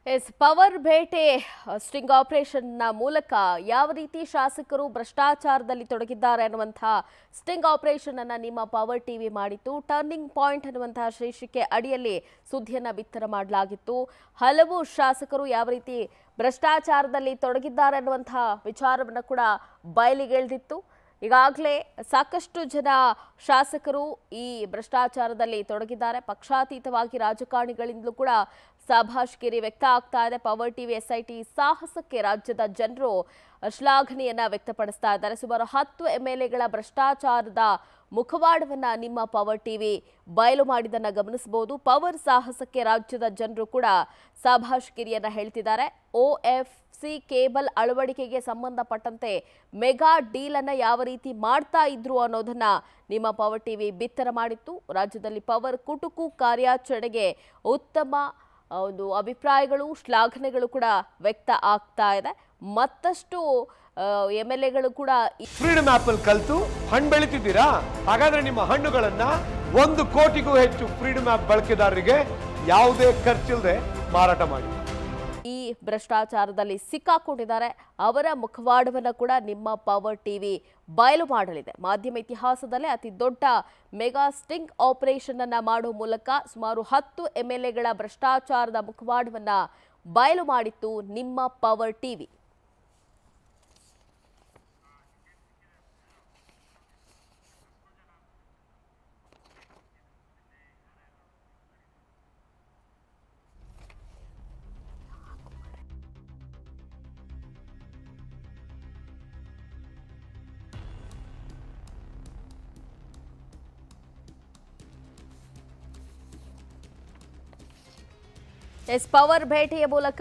S power ಬೇಟೆ sting ಆಪರೇಷನ್ನ ಮೂಲಕ ಯಾವ ರೀತಿ ಶಾಸಕರು ಭ್ರಷ್ಟಾಚಾರದಲ್ಲಿ ತೊಡಗಿದ್ದಾರೆ ಅನ್ನುವಂತಹ ಸ್ಟಿಂಗ್ ಆಪರೇಷನ್ ಅನ್ನ ನಿಮ್ಮ ಪವರ್ ಟಿವಿ ಮಾಡಿತ್ತು ಟರ್ನಿಂಗ್ ಪಾಯಿಂಟ್ ಅನ್ನುವಂತಹ ಶೀರ್ಷಿಕೆ ಅಡಿಯಲ್ಲಿ ಸುದ್ದಿಯನ್ನ ಬಿತ್ತರ ಮಾಡಲಾಗಿತ್ತು ಹಲವು ಶಾಸಕರು ಯಾವ ರೀತಿ ಭ್ರಷ್ಟಾಚಾರದಲ್ಲಿ ತೊಡಗಿದ್ದಾರೆ ಅನ್ನುವಂತಹ ವಿಚಾರವನ್ನು ಕೂಡ ಬಯಲಿಗೆಳೆದಿತ್ತು ಈಗಾಗಲೇ ಸಾಕಷ್ಟು ಜನ ಶಾಸಕರು ಈ ಭ್ರಷ್ಟಾಚಾರದಲ್ಲಿ ತೊಡಗಿದ್ದಾರೆ ಪಕ್ಷಾತೀತವಾಗಿ ರಾಜಕಾರಣಿಗಳಿಂದಲೂ ಕೂಡ ಸಾಭಾಷ್ಗಿರಿ ವ್ಯಕ್ತ ಆಗ್ತಾ ಇದೆ ಪವರ್ ಟಿವಿ ಎಸ್ಐಟಿ ಸಾಹಸಕ್ಕೆ ರಾಜ್ಯದ ಜನರು ಶ್ಲಾಘನೆಯನ್ನ ವ್ಯಕ್ತಪಡಿಸ್ತಾ ಇದ್ದಾರೆ ಸುಮಾರು ಹತ್ತು ಎಂಎಲ್ಎಗಳ ಭ್ರಷ್ಟಾಚಾರದ ಮುಖವಾಡವನ್ನ ನಿಮ್ಮ ಪವರ್ ಟಿವಿ ಬಯಲು ಮಾಡಿದ್ದನ್ನ ಗಮನಿಸಬಹುದು ಪವರ್ ಸಾಹಸಕ್ಕೆ ರಾಜ್ಯದ ಜನರು ಕೂಡ ಸಾಭಾಷ್ಗಿರಿಯನ್ನ ಹೇಳ್ತಿದ್ದಾರೆ ಒ ಎಫ್ ಸಿ ಕೇಬಲ್ ಅಳವಡಿಕೆಗೆ ಸಂಬಂಧಪಟ್ಟಂತೆ ಮೆಗಾ ಡೀಲ್ ಅನ್ನ ಯಾವ ರೀತಿ ಮಾಡ್ತಾ ಇದ್ರು ಅನ್ನೋದನ್ನ ನಿಮ್ಮ ಪವರ್ ಟಿವಿ ಬಿತ್ತರ ಮಾಡಿತ್ತು ರಾಜ್ಯದಲ್ಲಿ ಪವರ್ ಕುಟುಕು ಕಾರ್ಯಾಚರಣೆಗೆ ಉತ್ತಮ ಆ, ಒಂದು ಅಭಿಪ್ರಾಯಗಳು ಶ್ಲಾಘನೆಗಳು ಕೂಡ ವ್ಯಕ್ತ ಆಗ್ತಾ ಇದೆ ಮತ್ತಷ್ಟು ಎಮ್ ಎಲ್ ಎಗಳು ಕೂಡ ಈ ಫ್ರೀಡಮ್ ಆಪ್ ಅಲ್ಲಿ ಕಲ್ತು ಹಣ್ಣು ಬೆಳಿತಿದ್ದೀರಾ ಹಾಗಾದ್ರೆ ನಿಮ್ಮ ಹಣ್ಣುಗಳನ್ನ ಒಂದು ಕೋಟಿಗೂ ಹೆಚ್ಚು ಫ್ರೀಡಮ್ ಆಪ್ ಬಳಕೆದಾರರಿಗೆ ಯಾವುದೇ ಖರ್ಚಿಲ್ಲದೆ ಮಾರಾಟ ಮಾಡಿ ಈ ಭ್ರಷ್ಟಾಚಾರದಲ್ಲಿ ಸಿಕ್ಕಾಕೊಂಡಿದ್ದಾರೆ ಅವರ ಮುಖವಾಡವನ್ನು ಕೂಡ ನಿಮ್ಮ ಪವರ್ ಟಿವಿ ಬಯಲು ಮಾಡಲಿದೆ ಮಾಧ್ಯಮ ಇತಿಹಾಸದಲ್ಲೇ ಅತಿ ದೊಡ್ಡ ಮೆಗಾ ಸ್ಟಿಂಗ್ ಆಪರೇಷನ್ ಅನ್ನ ಮಾಡುವ ಮೂಲಕ ಸುಮಾರು ಹತ್ತು ಎಂಎಲ್ಎಗಳ ಭ್ರಷ್ಟಾಚಾರದ ಮುಖವಾಡವನ್ನ ಬಯಲು ಮಾಡಿತ್ತು ನಿಮ್ಮ ಪವರ್ ಟಿವಿ ಎಸ್ ಪವರ್ ಭೇಟಿಯ ಮೂಲಕ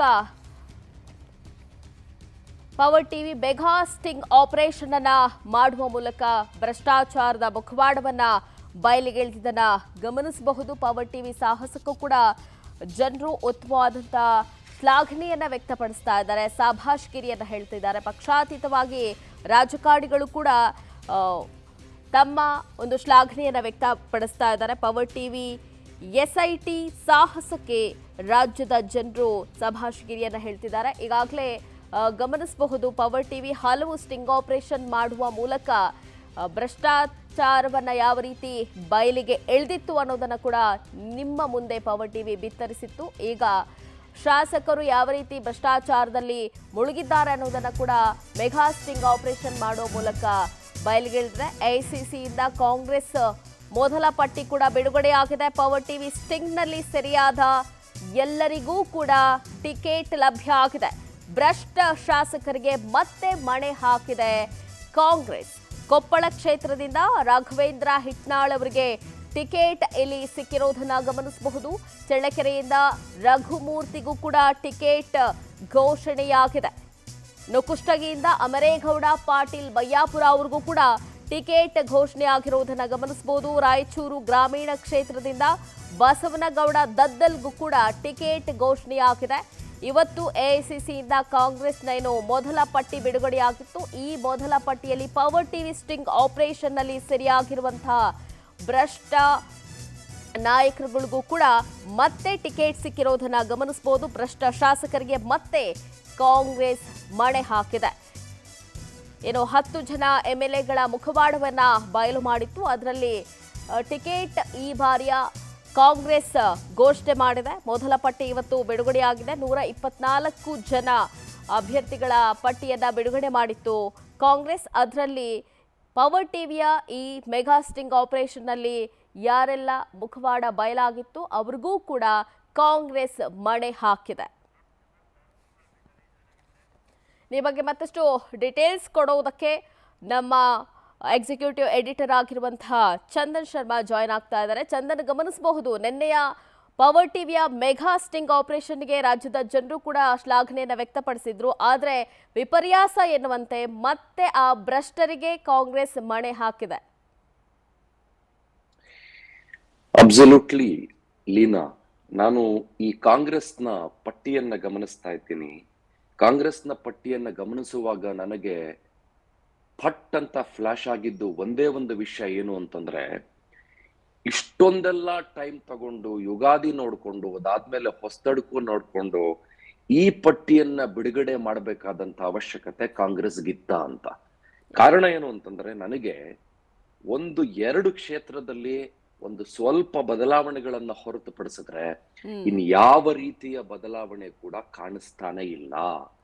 power TV mega sting operation ಅನ್ನ ಮಾಡುವ ಮೂಲಕ ಭ್ರಷ್ಟಾಚಾರದ ಮುಖವಾಡವನ್ನ ಬಯಲಿಗೆಳೆದಿದ್ದನ್ನ ಗಮನಿಸಬಹುದು ಪವರ್ ಟಿವಿ ಸಾಹಸಕ್ಕೂ ಕೂಡ ಜನರು ಉತ್ತಮವಾದಂಥ ಶ್ಲಾಘನೆಯನ್ನ ವ್ಯಕ್ತಪಡಿಸ್ತಾ ಇದ್ದಾರೆ ಸಾಭಾಷ್ಗಿರಿಯನ್ನ ಹೇಳ್ತಿದ್ದಾರೆ ಪಕ್ಷಾತೀತವಾಗಿ ರಾಜಕಾರಣಿಗಳು ಕೂಡ ಆ, ತಮ್ಮ ಒಂದು ಶ್ಲಾಘನೆಯನ್ನ ವ್ಯಕ್ತಪಡಿಸ್ತಾ ಇದ್ದಾರೆ ಪವರ್ ಟಿವಿ ಎಸ್ಐಟಿ ಸಾಹಸಕ್ಕೆ ರಾಜ್ಯದ ಜನರು ಸಭಾಷಗಿರಿಯನ್ನ ಹೇಳ್ತಿದ್ದಾರೆ ಈಗಾಗಲೇ ಆ, ಗಮನಿಸಬಹುದು ಪವರ್ ಟಿವಿ ಹಲವು ಸ್ಟಿಂಗ್ ಆಪರೇಷನ್ ಮಾಡುವ ಮೂಲಕ ಆ, ಭ್ರಷ್ಟಾಚಾರವನ್ನ ಯಾವ ರೀತಿ ಬಯಲಿಗೆ ಎಳೆದಿತ್ತು ಅನ್ನೋದನ್ನ ಕೂಡ ನಿಮ್ಮ ಮುಂದೆ ಪವರ್ ಟಿವಿ ಬಿತ್ತರಿಸಿತ್ತು ಈಗ ಶಾಸಕರು ಯಾವ ರೀತಿ ಭ್ರಷ್ಟಾಚಾರದಲ್ಲಿ ಮುಳುಗಿದ್ದಾರೆ ಅನ್ನೋದನ್ನ ಕೂಡ ಮೆಗಾ ಸ್ಟಿಂಗ್ ಆಪರೇಷನ್ ಮಾಡೋ ಮೂಲಕ ಬಯಲಿಗೆಳೆದಿದೆ ಎಐಸಿಸಿಯಿಂದ ಕಾಂಗ್ರೆಸ್ ಮೊದಲ ಪಟ್ಟಿ ಕೂಡ ಬಿಡುಗಡೆಯಾಗಿದೆ ಪವರ್ ಟಿವಿ ಸ್ಟಿಂಗ್ನಲ್ಲಿ ಸರಿಯಾದ ಎಲ್ಲರಿಗೂ ಕೂಡ ಟಿಕೆಟ್ ಲಭ್ಯ ಆಗಿದೆ ಭ್ರಷ್ಟ ಶಾಸಕರಿಗೆ ಮತ್ತೆ ಮಣೆ ಹಾಕಿದೆ ಕಾಂಗ್ರೆಸ್ ಕೊಪ್ಪಳ ಕ್ಷೇತ್ರದಿಂದ ರಾಘವೇಂದ್ರ ಹಿಟ್ನಾಳ್ ಅವರಿಗೆ ಟಿಕೆಟ್ ಇಲ್ಲಿ ಸಿಕ್ಕಿರೋದನ್ನ ಗಮನಿಸಬಹುದು ಚಳ್ಳಕೆರೆಯಿಂದ ರಘುಮೂರ್ತಿಗೂ ಕೂಡ ಟಿಕೆಟ್ ಘೋಷಣೆಯಾಗಿದೆ ಇನ್ನು ಕುಷ್ಟಗಿಯಿಂದ ಅಮರೇಗೌಡ ಪಾಟೀಲ್ ಬಯ್ಯಾಪುರ ಅವ್ರಿಗೂ ಕೂಡ ಟಿಕೆಟ್ ಘೋಷಣೆ ಆಗಿರುವುದನ್ನ ಗಮನಿಸಬಹುದು ರಾಯಚೂರು ಗ್ರಾಮೀಣ ಕ್ಷೇತ್ರದಿಂದ ಬಸವನಗೌಡ ದದ್ದಲ್ಗೂ ಕೂಡ ಟಿಕೆಟ್ ಘೋಷಣೆಯಾಗಿದೆ ಇವತ್ತು ಎಐಸಿಸಿಯಿಂದ ಕಾಂಗ್ರೆಸ್ನ ಏನು ಮೊದಲ ಪಟ್ಟಿ ಬಿಡುಗಡೆಯಾಗಿತ್ತು ಈ ಮೊದಲ ಪಟ್ಟಿಯಲ್ಲಿ ಪವರ್ ಟಿವಿ ಸ್ಟಿಂಗ್ ಆಪರೇಷನ್ನಲ್ಲಿ ಸರಿಯಾಗಿರುವಂತಹ ಭ್ರಷ್ಟ ನಾಯಕರುಗಳಿಗೂ ಕೂಡ ಮತ್ತೆ ಟಿಕೆಟ್ ಸಿಕ್ಕಿರೋದನ್ನ ಗಮನಿಸಬಹುದು ಭ್ರಷ್ಟ ಶಾಸಕರಿಗೆ ಮತ್ತೆ ಕಾಂಗ್ರೆಸ್ ಮಣೆ ಹಾಕಿದೆ ಏನು ಹತ್ತು ಜನ ಎಂ ಎಲ್ ಎಗಳ ಮುಖವಾಡವನ್ನ ಬಯಲು ಮಾಡಿತ್ತು ಅದರಲ್ಲಿ ಅ, ಟಿಕೆಟ್ ಈ ಬಾರಿಯ ಕಾಂಗ್ರೆಸ್ ಘೋಷಣೆ ಮಾಡಿದೆ ಮೊದಲ ಪಟ್ಟಿ ಇವತ್ತು ಬಿಡುಗಡೆಯಾಗಿದೆ ನೂರ ಇಪ್ಪತ್ನಾಲ್ಕು ಜನ ಅಭ್ಯರ್ಥಿಗಳ ಪಟ್ಟಿಯನ್ನ ಬಿಡುಗಡೆ ಮಾಡಿತ್ತು ಕಾಂಗ್ರೆಸ್ ಅದರಲ್ಲಿ ಪವರ್ ಟಿವಿಯ ಈ ಮೆಗಾ ಸ್ಟಿಂಗ್ ಆಪರೇಷನ್ನಲ್ಲಿ ಯಾರೆಲ್ಲ ಮುಖವಾಡ ಬಯಲಾಗಿತ್ತು ಅವ್ರಿಗೂ ಕೂಡ ಕಾಂಗ್ರೆಸ್ ಮಣೆ ಹಾಕಿದೆ ಈ ಬಗ್ಗೆ ಮತ್ತಷ್ಟು ಡೀಟೇಲ್ಸ್ ಕೊಡೋದಕ್ಕೆ ನಮ್ಮ ಎಕ್ಸಿಕ್ಯೂಟಿವ್ ಎಡಿಟರ್ ಆಗಿರುವಂತಹ ಚಂದನ್ ಶರ್ಮಾ ಜಾಯ್ನ್ ಆಗ್ತಾ ಇದ್ದಾರೆ ಚಂದನ್ ಗಮನಿಸಬಹುದು ನಿನ್ನೆಯ ಪವರ್ ಟಿವಿಯ ಮೆಗಾ ಸ್ಟಿಂಗ್ ಆಪರೇಷನ್ಗೆ ರಾಜ್ಯದ ಜನರು ಕೂಡ ಶ್ಲಾಘನೆಯನ್ನು ವ್ಯಕ್ತಪಡಿಸಿದ್ರು ಆದರೆ ವಿಪರ್ಯಾಸ ಎನ್ನುವಂತೆ ಮತ್ತೆ ಆ ಭ್ರಷ್ಟರಿಗೆ ಕಾಂಗ್ರೆಸ್ ಮಣೆ ಹಾಕಿದೆ ಅಬ್ಸಲ್ಯೂಟ್ಲಿ ಲೀನಾ ನಾನು ಈ ಕಾಂಗ್ರೆಸ್ನ ಪಟ್ಟಿಯನ್ನ ಗಮನಿಸ್ತಾ ಇದ್ದೀನಿ ಕಾಂಗ್ರೆಸ್ನ ಪಟ್ಟಿಯನ್ನ ಗಮನಿಸುವಾಗ ನನಗೆ ಫಟ್ ಅಂತ ಫ್ಲಾಶ್ ಆಗಿದ್ದು ಒಂದೇ ಒಂದು ವಿಷಯ ಏನು ಅಂತಂದ್ರೆ ಇಷ್ಟೊಂದೆಲ್ಲ ಟೈಮ್ ತಗೊಂಡು ಯುಗಾದಿ ನೋಡ್ಕೊಂಡು ಅದಾದ್ಮೇಲೆ ಹೊಸದಡ್ಕು ನೋಡ್ಕೊಂಡು ಈ ಪಟ್ಟಿಯನ್ನ ಬಿಡುಗಡೆ ಮಾಡಬೇಕಾದಂತ ಅವಶ್ಯಕತೆ ಕಾಂಗ್ರೆಸ್ಗಿತ್ತ ಅಂತ ಕಾರಣ ಏನು ಅಂತಂದ್ರೆ ನನಗೆ ಒಂದು ಎರಡು ಕ್ಷೇತ್ರದಲ್ಲಿ ಒಂದು ಸ್ವಲ್ಪ ಬದಲಾವಣೆಗಳನ್ನ ಹೊರತುಪಡಿಸಿದ್ರೆ ಹ್ಮ್ ಇನ್ ಯಾವ ರೀತಿಯ ಬದಲಾವಣೆ ಕೂಡ ಕಾಣಿಸ್ತಾನೆ ಇಲ್ಲ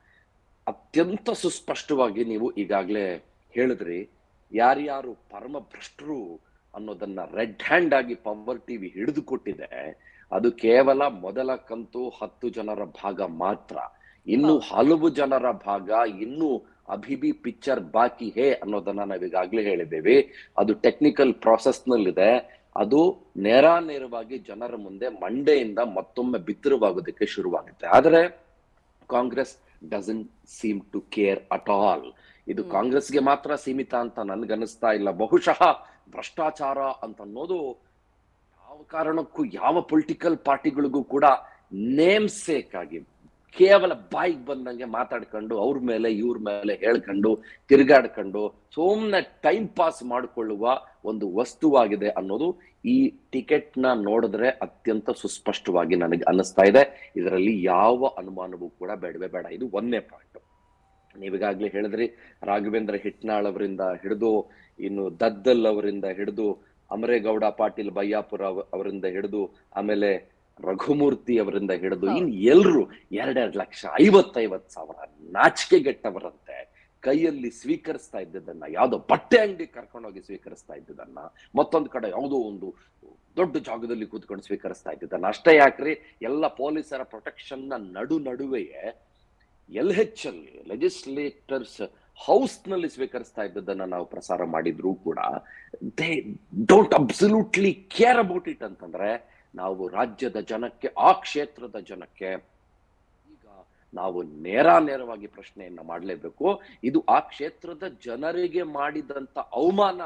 ಅತ್ಯಂತ ಸುಸ್ಪಷ್ಟವಾಗಿ ನೀವು ಈಗಾಗಲೇ ಹೇಳಿದ್ರಿ ಯಾರ್ಯಾರು ಪರಮ ಭ್ರಷ್ಟರು ಅನ್ನೋದನ್ನ ರೆಡ್ ಹ್ಯಾಂಡ್ ಆಗಿ ಪವರ್ ಟಿವಿ ಹಿಡಿದು ಕೊಟ್ಟಿದೆ ಅದು ಕೇವಲ ಮೊದಲ ಕಂತು ಹತ್ತು ಜನರ ಭಾಗ ಮಾತ್ರ ಇನ್ನು ಹಲವು ಜನರ ಭಾಗ ಇನ್ನು ಅಭಿಬಿ ಪಿಕ್ಚರ್ ಬಾಕಿ ಹೇ ಅನ್ನೋದನ್ನ ನಾವೀಗಾಗ್ಲೇ ಹೇಳಿದ್ದೇವೆ ಅದು ಟೆಕ್ನಿಕಲ್ ಪ್ರಾಸೆಸ್ ನಲ್ಲಿದೆ ಅದು ನೇರ ನೇರವಾಗಿ ಜನರ ಮುಂದೆ ಮಂಡೆಯಿಂದ ಮತ್ತೊಮ್ಮೆ ಬಿತ್ತರವಾಗೋದಕ್ಕೆ ಶುರುವಾಗುತ್ತೆ ಆದರೆ Congress doesn't seem to care at all ಇದು ಕಾಂಗ್ರೆಸ್ಗೆ ಮಾತ್ರ ಸೀಮಿತ ಅಂತ ನನ್ಗನ್ನಿಸ್ತಾ ಇಲ್ಲ ಬಹುಶಃ ಭ್ರಷ್ಟಾಚಾರ ಅಂತ ಅನ್ನೋದು ಯಾವ ಕಾರಣಕ್ಕೂ ಯಾವ ಪೊಲಿಟಿಕಲ್ ಪಾರ್ಟಿಗಳಿಗೂ ಕೂಡ ನೇಮ್ ಸೇಕ್ ಆಗಿ ಕೇವಲ ಬಾಯಿಗೆ ಬಂದಂಗೆ ಮಾತಾಡ್ಕೊಂಡು ಅವ್ರ ಮೇಲೆ ಇವ್ರ ಮೇಲೆ ಹೇಳ್ಕೊಂಡು ತಿರುಗಾಡ್ಕೊಂಡು ಸುಮ್ನೆ ಟೈಮ್ ಪಾಸ್ ಮಾಡಿಕೊಳ್ಳುವ ಒಂದು ವಸ್ತುವಾಗಿದೆ ಅನ್ನೋದು ಈ ಟಿಕೆಟ್ ನ ನೋಡಿದ್ರೆ ಅತ್ಯಂತ ಸುಸ್ಪಷ್ಟವಾಗಿ ನನಗೆ ಅನ್ನಿಸ್ತಾ ಇದೆ ಇದರಲ್ಲಿ ಯಾವ ಅನುಮಾನವೂ ಕೂಡ ಬೇಡವೇ ಬೇಡ ಇದು ಒಂದನೇ ಪಾಯಿಂಟ್ ನೀವೀಗಾಗ್ಲೇ ಹೇಳಿದ್ರಿ ರಾಘವೇಂದ್ರ ಹಿಟ್ನಾಳ್ ಅವರಿಂದ ಹಿಡಿದು ಇನ್ನು ದದ್ದಲ್ ಅವರಿಂದ ಹಿಡಿದು ಅಮರೇಗೌಡ ಪಾಟೀಲ್ ಬಯ್ಯಾಪುರ ಅವ- ಅವರಿಂದ ಹಿಡಿದು ಆಮೇಲೆ ರಘುಮೂರ್ತಿ ಅವರಿಂದ ಹಿಡಿದು ಹೌದು. ಇನ್ ಎಲ್ರು ಎರಡೆರಡು ಲಕ್ಷ ಐವತ್ತೈವತ್ ಸಾವಿರ ನಾಚಿಕೆಗೆಟ್ಟವರಂತೆ ಕೈಯಲ್ಲಿ ಸ್ವೀಕರಿಸ್ತಾ ಇದ್ದದನ್ನ ಯಾವ್ದೋ ಬಟ್ಟೆ ಅಂಗಡಿ ಕರ್ಕೊಂಡೋಗಿ ಸ್ವೀಕರಿಸ್ತಾ ಇದ್ದದನ್ನ ಮತ್ತೊಂದ್ ಕಡೆ ಯಾವುದೋ ಒಂದು ದೊಡ್ಡ ಜಾಗದಲ್ಲಿ ಕೂತ್ಕೊಂಡು ಸ್ವೀಕರಿಸ್ತಾ ಇದ್ದದನ್ನ ಅಷ್ಟೇ ಯಾಕ್ರಿ ಎಲ್ಲ ಪೊಲೀಸರ ಪ್ರೊಟೆಕ್ಷನ್ ನ ನಡು ನಡುವೆಯೇ L H L legislators house ನಲ್ಲಿ ಸ್ವೀಕರಿಸ್ತಾ ಇದ್ದದನ್ನ ನಾವು ಪ್ರಸಾರ ಮಾಡಿದ್ರು ಕೂಡ they don't absolutely care about it ಅಂತಂದ್ರೆ ನಾವು ರಾಜ್ಯದ ಜನಕ್ಕೆ ಆ ಕ್ಷೇತ್ರದ ಜನಕ್ಕೆ ಈಗ ನಾವು ನೇರ ನೇರವಾಗಿ ಪ್ರಶ್ನೆಯನ್ನ ಮಾಡಲೇಬೇಕು ಇದು ಆ ಕ್ಷೇತ್ರದ ಜನರಿಗೆ ಮಾಡಿದಂತ ಅವಮಾನ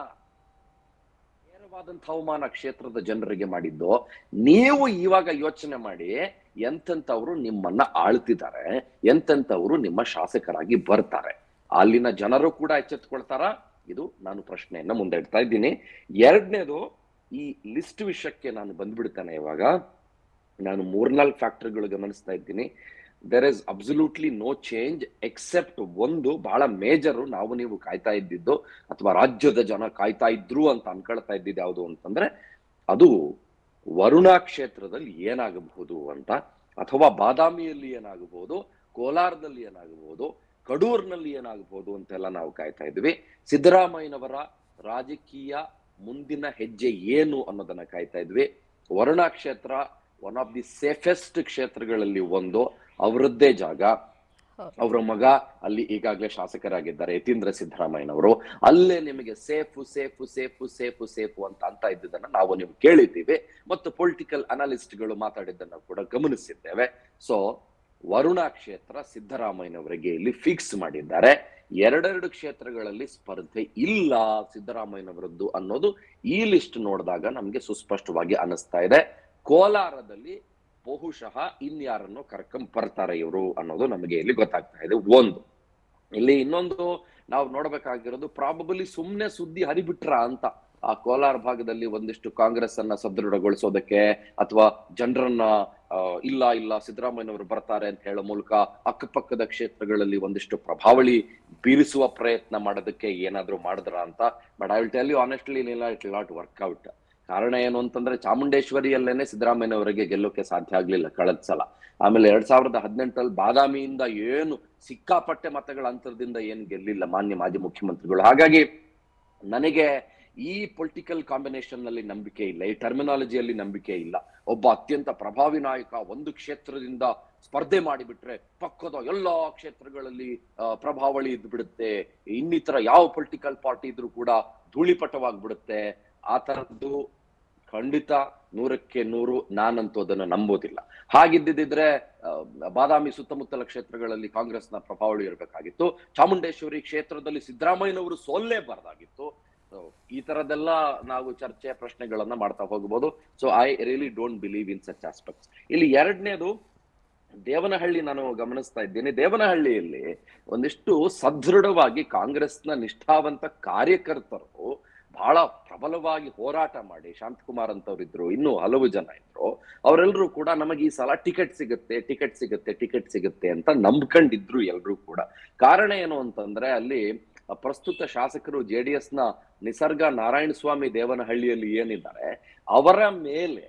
ನೇರವಾದಂತ ಅವಮಾನ ಕ್ಷೇತ್ರದ ಜನರಿಗೆ ಮಾಡಿದ್ದು ನೀವು ಇವಾಗ ಯೋಚನೆ ಮಾಡಿ ಎಂತೆಂತವ್ರು ನಿಮ್ಮನ್ನ ಆಳ್ತಿದ್ದಾರೆ ಎಂತೆಂತವ್ರು ನಿಮ್ಮ ಶಾಸಕರಾಗಿ ಬರ್ತಾರೆ ಅಲ್ಲಿನ ಜನರು ಕೂಡ ಎಚ್ಚೆತ್ಕೊಳ್ತಾರ ಇದು ನಾನು ಪ್ರಶ್ನೆಯನ್ನ ಮುಂದೆ ಇಡ್ತಾ ಇದ್ದೀನಿ ಎರಡನೇದು ಈ ಲಿಸ್ಟ್ ವಿಷಯಕ್ಕೆ ನಾನು ಬಂದ್ಬಿಡ್ತೇನೆ ಇವಾಗ ನಾನು ಮೂರ್ನಾಲ್ಕು ಫ್ಯಾಕ್ಟರ್ಗಳು ಗಮನಿಸ್ತಾ ಇದ್ದೀನಿ there is absolutely no change except ಒಂದು ಬಹಳ ಮೇಜರ್ ನಾವು ನೀವು ಕಾಯ್ತಾ ಇದ್ದಿದ್ದು ಅಥವಾ ರಾಜ್ಯದ ಜನ ಕಾಯ್ತಾ ಇದ್ರು ಅಂತ ಅನ್ಕೊಳ್ತಾ ಇದ್ದಿದ್ದು ಯಾವುದು ಅಂತಂದ್ರೆ ಅದು ವರುಣಾ ಕ್ಷೇತ್ರದಲ್ಲಿ ಏನಾಗಬಹುದು ಅಂತ ಅಥವಾ ಬಾದಾಮಿಯಲ್ಲಿ ಏನಾಗಬಹುದು ಕೋಲಾರದಲ್ಲಿ ಏನಾಗಬಹುದು ಕಡೂರ್ನಲ್ಲಿ ಏನಾಗಬಹುದು ಅಂತೆಲ್ಲ ನಾವು ಕಾಯ್ತಾ ಇದ್ವಿ ಸಿದ್ದರಾಮಯ್ಯನವರ ರಾಜಕೀಯ ಮುಂದಿನ ಹೆಜ್ಜೆ ಏನು ಅನ್ನೋದನ್ನ ಕಾಯ್ತಾ ಇದ್ವಿ ವರುಣಾ ಕ್ಷೇತ್ರ ಒನ್ ಆಫ್ ದಿ ಸೇಫೆಸ್ಟ್ ಕ್ಷೇತ್ರಗಳಲ್ಲಿ ಒಂದು ಅವರದ್ದೇ ಜಾಗ ಹೌದು. ಅವರ ಮಗ ಅಲ್ಲಿ ಈಗಾಗಲೇ ಶಾಸಕರಾಗಿದ್ದಾರೆ ಯತೀಂದ್ರ ಸಿದ್ದರಾಮಯ್ಯನವರು ಅಲ್ಲೇ ನಿಮಗೆ safe safe safe safe safe ಅಂತ ಅಂತ ಇದ್ದುದನ್ನ ನಾವು ನೀವು ಕೇಳಿದ್ದೀವಿ ಮತ್ತು ಪೊಲಿಟಿಕಲ್ ಅನಾಲಿಸ್ಟ್ಗಳು ಮಾತಾಡಿದ್ದನ್ನ ಕೂಡ ಗಮನಿಸಿದ್ದೇವೆ ಸೊ ವರುಣಾ ಕ್ಷೇತ್ರ ಸಿದ್ದರಾಮಯ್ಯನವರಿಗೆ ಇಲ್ಲಿ ಫಿಕ್ಸ್ ಮಾಡಿದ್ದಾರೆ ಎರಡೆರಡು ಕ್ಷೇತ್ರಗಳಲ್ಲಿ ಸ್ಪರ್ಧೆ ಇಲ್ಲ ಸಿದ್ದರಾಮಯ್ಯನವರದ್ದು ಅನ್ನೋದು ಈ ಲಿಸ್ಟ್ ನೋಡಿದಾಗ ನಮ್ಗೆ ಸುಸ್ಪಷ್ಟವಾಗಿ ಅನಿಸ್ತಾ ಇದೆ ಕೋಲಾರದಲ್ಲಿ ಬಹುಶಃ ಇನ್ಯಾರನ್ನು ಕರ್ಕೊಂಡ್ ಬರ್ತಾರೆ ಇವರು ಅನ್ನೋದು ನಮಗೆ ಇಲ್ಲಿ ಗೊತ್ತಾಗ್ತಾ ಇದೆ ಒಂದು ಇಲ್ಲಿ ಇನ್ನೊಂದು ನಾವು ನೋಡ್ಬೇಕಾಗಿರೋದು ಪ್ರಾಬಬಲಿ ಸುಮ್ನೆ ಸುದ್ದಿ ಹರಿಬಿಟ್ರ ಅಂತ ಆ ಕೋಲಾರ ಭಾಗದಲ್ಲಿ ಒಂದಿಷ್ಟು ಕಾಂಗ್ರೆಸ್ ಅನ್ನ ಸದೃಢಗೊಳಿಸೋದಕ್ಕೆ ಅಥವಾ ಜನರನ್ನ ಆ, ಇಲ್ಲ ಇಲ್ಲ ಸಿದ್ದರಾಮಯ್ಯನವರು ಬರ್ತಾರೆ ಅಂತ ಹೇಳೋ ಮೂಲಕ ಅಕ್ಕಪಕ್ಕದ ಕ್ಷೇತ್ರಗಳಲ್ಲಿ ಒಂದಿಷ್ಟು ಪ್ರಭಾವಳಿ ಬೀರಿಸುವ ಪ್ರಯತ್ನ ಮಾಡೋದಕ್ಕೆ ಏನಾದ್ರೂ ಮಾಡಿದ್ರ ಅಂತ but I will tell you honestly ಇಲ್ಲ ಇಟ್ ನಾಟ್ ವರ್ಕ್ಔಟ್ ಕಾರಣ ಏನು ಅಂತಂದ್ರೆ ಚಾಮುಂಡೇಶ್ವರಿಯಲ್ಲೇನೆ ಸಿದ್ದರಾಮಯ್ಯನವರಿಗೆ ಗೆಲ್ಲೋಕೆ ಸಾಧ್ಯ ಆಗ್ಲಿಲ್ಲ ಕಳೆದ ಸಲ ಆಮೇಲೆ ಎರಡ್ ಸಾವಿರದ ಹದಿನೆಂಟರಲ್ಲಿ ಬಾದಾಮಿಯಿಂದ ಏನು ಸಿಕ್ಕಾಪಟ್ಟೆ ಮತಗಳ ಅಂತರದಿಂದ ಏನು ಗೆಲ್ಲಿಲ್ಲ ಮಾನ್ಯ ಮಾಜಿ ಮುಖ್ಯಮಂತ್ರಿಗಳು ಹಾಗಾಗಿ ನನಗೆ ಈ ಪೊಲಿಟಿಕಲ್ ಕಾಂಬಿನೇಷನ್ ನಲ್ಲಿ ನಂಬಿಕೆ ಇಲ್ಲ ಈ ಟರ್ಮಿನಾಲಜಿಯಲ್ಲಿ ನಂಬಿಕೆ ಇಲ್ಲ ಒಬ್ಬ ಅತ್ಯಂತ ಪ್ರಭಾವಿ ನಾಯಕ ಒಂದು ಕ್ಷೇತ್ರದಿಂದ ಸ್ಪರ್ಧೆ ಮಾಡಿಬಿಟ್ರೆ ಪಕ್ಕದ ಎಲ್ಲಾ ಕ್ಷೇತ್ರಗಳಲ್ಲಿ ಆ, ಪ್ರಭಾವಳಿ ಇದ್ದು ಬಿಡುತ್ತೆ ಇನ್ನಿತರ ಯಾವ ಪೊಲಿಟಿಕಲ್ ಪಾರ್ಟಿ ಇದ್ರೂ ಕೂಡ ಧೂಳಿಪಟವಾಗ್ಬಿಡುತ್ತೆ ಆ ತರದ್ದು ಖಂಡಿತ ನೂರಕ್ಕೆ ನೂರು ನಾನಂತೂ ಅದನ್ನು ನಂಬೋದಿಲ್ಲ ಹಾಗಿದ್ದಿದ್ರೆ ಆ, ಬಾದಾಮಿ ಸುತ್ತಮುತ್ತಲ ಕ್ಷೇತ್ರಗಳಲ್ಲಿ ಕಾಂಗ್ರೆಸ್ನ ಪ್ರಭಾವಳಿ ಇರಬೇಕಾಗಿತ್ತು ಚಾಮುಂಡೇಶ್ವರಿ ಕ್ಷೇತ್ರದಲ್ಲಿ ಸಿದ್ದರಾಮಯ್ಯನವರು ಸೋಲ್ಲೇಬಾರ್ದಾಗಿತ್ತು So, ಈ ತರದೆಲ್ಲ ನಾವು ಚರ್ಚೆ ಪ್ರಶ್ನೆಗಳನ್ನ ಮಾಡ್ತಾ ಹೋಗಬಹುದು so I really don't believe in such aspects ಇಲ್ಲಿ ಎರಡನೇದು ದೇವನಹಳ್ಳಿ ನಾನು ಗಮನಿಸ್ತಾ ಇದ್ದೀನಿ ದೇವನಹಳ್ಳಿಯಲ್ಲಿ ಒಂದಿಷ್ಟು ಸದೃಢವಾಗಿ ಕಾಂಗ್ರೆಸ್ನ ನಿಷ್ಠಾವಂತ ಕಾರ್ಯಕರ್ತರು ಬಹಳ ಪ್ರಬಲವಾಗಿ ಹೋರಾಟ ಮಾಡಿ ಶಾಂತಕುಮಾರ್ ಅಂತವ್ರಿದ್ರು ಇನ್ನೂ ಹಲವು ಜನ ಇದ್ರು ಅವರೆಲ್ಲರೂ ಕೂಡ ನಮಗೆ ಈ ಸಲ ಟಿಕೆಟ್ ಸಿಗುತ್ತೆ ಟಿಕೆಟ್ ಸಿಗುತ್ತೆ ಟಿಕೆಟ್ ಸಿಗುತ್ತೆ ಅಂತ ನಂಬ್ಕೊಂಡಿದ್ರು ಎಲ್ರೂ ಕೂಡ ಕಾರಣ ಏನು ಅಂತಂದ್ರೆ ಅಲ್ಲಿ ಪ್ರಸ್ತುತ ಶಾಸಕರು ಜೆ ಡಿ ಎಸ್ ನ ನಿಸರ್ಗ ನಾರಾಯಣ ಸ್ವಾಮಿ ದೇವನಹಳ್ಳಿಯಲ್ಲಿ ಏನಿದ್ದಾರೆ ಅವರ ಮೇಲೆ